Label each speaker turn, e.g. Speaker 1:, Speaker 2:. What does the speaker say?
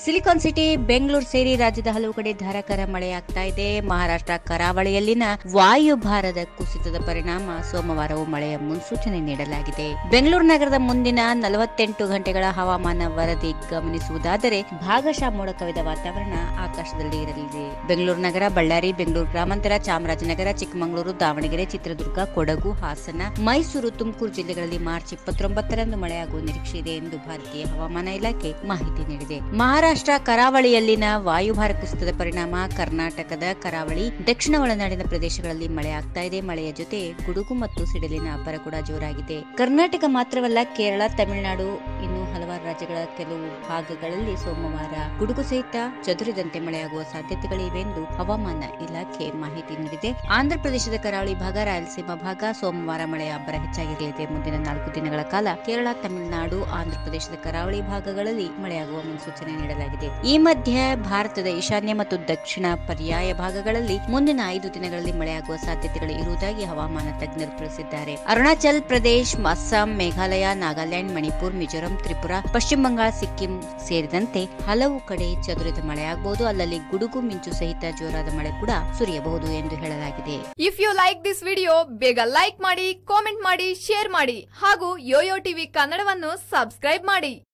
Speaker 1: silicon city Bengaluru ಸೇರಿ ರಾಜ್ಯದ ಹಲವು ಕಡೆ ಧಾರಾಕಾರ ಮಳೆಯಾಗ್ತಾ ಇದೆ ಮಹಾರಾಷ್ಟ್ರ ಕರಾವಳಿಯಲ್ಲಿನ ವಾಯುಭಾರದ ಕುಸಿತದ ಪರಿಣಾಮ ಸೋಮವಾರವೂ ಮಳೆಯ ಮುನ್ಸೂಚನೆ ನೀಡಲಾಗಿದೆ ಬೆಂಗಳೂರು ನಗರದ ಮುಂದಿನ ನಲವತ್ತೆಂಟು ಗಂಟೆಗಳ ಹವಾಮಾನ ವರದಿ ಗಮನಿಸುವುದಾದರೆ ಭಾಗಶಃ ಮೋಡ ಕವಿದ ವಾತಾವರಣ ಆಕಾಶದಲ್ಲಿ ಇರಲಿದೆ ಬೆಂಗಳೂರು ನಗರ ಬಳ್ಳಾರಿ ಬೆಂಗಳೂರು ಗ್ರಾಮಾಂತರ ಚಾಮರಾಜನಗರ ಚಿಕ್ಕಮಗಳೂರು ದಾವಣಗೆರೆ ಚಿತ್ರದುರ್ಗ ಕೊಡಗು ಹಾಸನ ಮೈಸೂರು ತುಮಕೂರು ಜಿಲ್ಲೆಗಳಲ್ಲಿ ಮಾರ್ಚ್ ಇಪ್ಪತ್ತೊಂಬತ್ತರಂದು ಮಳೆಯಾಗುವ ನಿರೀಕ್ಷೆ ಇದೆ ಎಂದು ಭಾರತೀಯ ಹವಾಮಾನ ಇಲಾಖೆ ಮಾಹಿತಿ ನೀಡಿದೆ ಮಹಾರಾಷ್ಟ್ರ ಕರಾವಳಿಯಲ್ಲಿನ ವಾಯುಭಾರ ಕುಸಿತದ ಪರಿಣಾಮ ಕರ್ನಾಟಕದ ಕರಾವಳಿ ದಕ್ಷಿಣ ಒಳನಾಡಿನ ಪ್ರದೇಶಗಳಲ್ಲಿ ಮಳೆ ಆಗ್ತಾ ಇದೆ ಮಳೆಯ ಜೊತೆ ಗುಡುಗು ಮತ್ತು ಸಿಡಿಲಿನ ಅಬ್ಬರ ಕೂಡ ಜೋರಾಗಿದೆ ಕರ್ನಾಟಕ ಮಾತ್ರವಲ್ಲ ಕೇರಳ ತಮಿಳುನಾಡು ಇನ್ನು ಹಲವಾರು ರಾಜ್ಯಗಳ ಕೆಲವು ಭಾಗಗಳಲ್ಲಿ ಸೋಮವಾರ ಗುಡುಗು ಸಹಿತ ಚದುರಿದಂತೆ ಮಳೆಯಾಗುವ ಸಾಧ್ಯತೆಗಳಿವೆ ಎಂದು ಹವಾಮಾನ ಇಲಾಖೆ ಮಾಹಿತಿ ನೀಡಿದೆ ಆಂಧ್ರ ಪ್ರದೇಶದ ಕರಾವಳಿ ಭಾಗ ರಾಯಲಸೀಮಾ ಭಾಗ ಸೋಮವಾರ ಮಳೆಯ ಅಬ್ಬರ ಹೆಚ್ಚಾಗಿರಲಿದೆ ಮುಂದಿನ ನಾಲ್ಕು ದಿನಗಳ ಕಾಲ ಕೇರಳ ತಮಿಳುನಾಡು ಆಂಧ್ರ ಪ್ರದೇಶದ ಕರಾವಳಿ ಭಾಗಗಳಲ್ಲಿ ಮಳೆಯಾಗುವ ಮುನ್ಸೂಚನೆ ನೀಡಲಾಗಿದೆ ಈ ಮಧ್ಯೆ ಭಾರತದ ಈಶಾನ್ಯ ಮತ್ತು ದಕ್ಷಿಣ ಪರ್ಯಾಯ ಭಾಗಗಳಲ್ಲಿ ಮುಂದಿನ ಐದು ದಿನಗಳಲ್ಲಿ ಮಳೆಯಾಗುವ ಸಾಧ್ಯತೆಗಳು ಇರುವುದಾಗಿ ಹವಾಮಾನ ತಜ್ಞರು ತಿಳಿಸಿದ್ದಾರೆ ಅರುಣಾಚಲ್ ಪ್ರದೇಶ್ ಅಸ್ಸಾಂ ಮೇಘಾಲಯ ನಾಗಾಲ್ಯಾಂಡ್ ಮಣಿಪುರ್ ಮಿಜೋರಾಂ ತ್ರಿಪುರಾ ಪಶ್ಚಿಮ ಬಂಗಾಳ ಸಿಕ್ಕಿಂ ಸೇರಿದಂತೆ ಹಲವು ಕಡೆ ಚದುರಿದ ಮಳೆಯಾಗಬಹುದು ಅಲ್ಲಲ್ಲಿ ಗುಡುಗು ಮಿಂಚು ಸಹಿತ ಜೋರಾದ ಮಳೆ ಕೂಡ ಸುರಿಯಬಹುದು ಎಂದು ಹೇಳಲಾಗಿದೆ
Speaker 2: if you like this video ಬೇಗ ಲೈಕ್ ಮಾಡಿ ಕಾಮೆಂಟ್ ಮಾಡಿ ಶೇರ್ ಮಾಡಿ ಹಾಗೂ ಯೋಯೋ ಟಿವಿ ಕನ್ನಡವನ್ನು ಸಬ್ಸ್ಕ್ರೈಬ್ ಮಾಡಿ